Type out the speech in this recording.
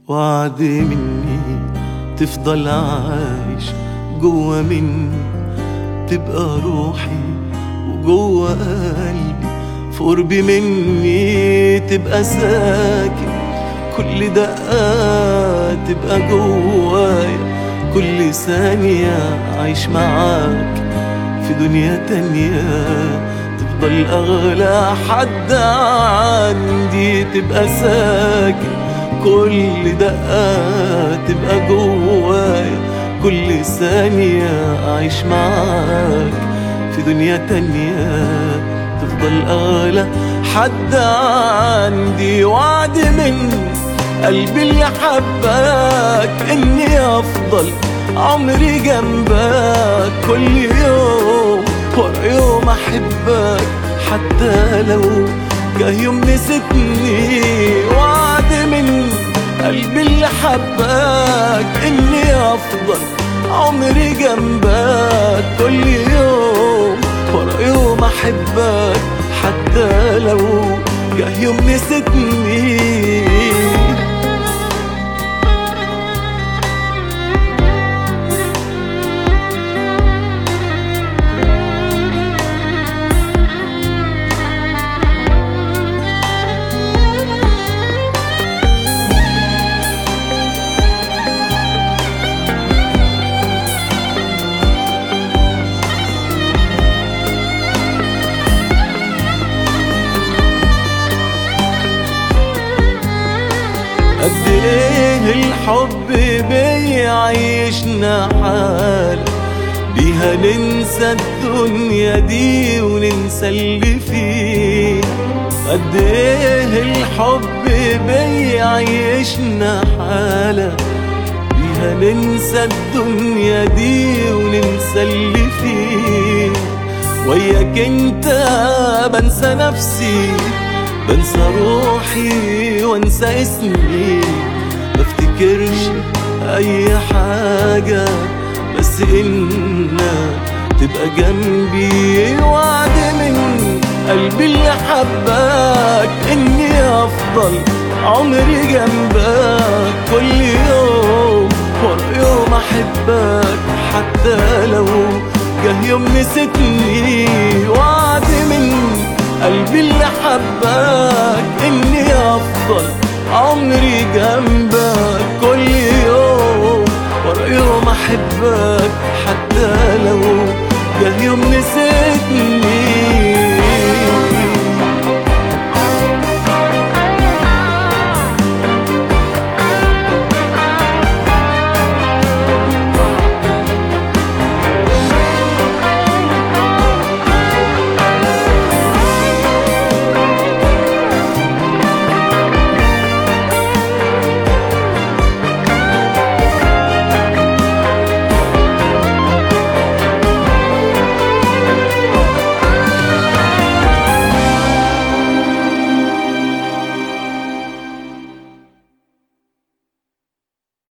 وعد مني تفضل عايش جوا مني تبقى روحي وجوا قلبي في قربي مني تبقى ساكن كل دقة تبقى جوايا كل ثانية عايش معاك في دنيا تانية تفضل أغلى حد عندي تبقى ساكن كل دقة تبقى جوايا كل ثانية عايش معاك في دنيا تانية تفضل أغلى حد عندي وعد مني قلبي اللي حبك إني أفضل عمري جنبك كل يوم ورا يوم أحبك حتى لو جه يوم نسيتني وعد مني قلبي اللي حبك إني أفضل عمري جنبك كل يوم ورا يوم أحبك حتى لو جه يوم نسيتني قد ايه الحب بيعيشنا حال بيها ننسى الدنيا دي وننسى اللي فيه قد ايه الحب بيعيشنا حالة بيها ننسى الدنيا دي وننسى اللي فيه وياك انت بنسى نفسي بنسى روحي وانسى اسمي بفتكرش اي حاجة بس انك تبقى جنبي وعد من قلبي اللي حبك اني افضل عمري جنبك كل يوم ورا يوم احبك حتى لو جه يوم نسيتني وعد من قلبي اللي حبك اني افضل عمري جنبك كل يوم ورا يوم احبك حتى لو جه يوم نسيتني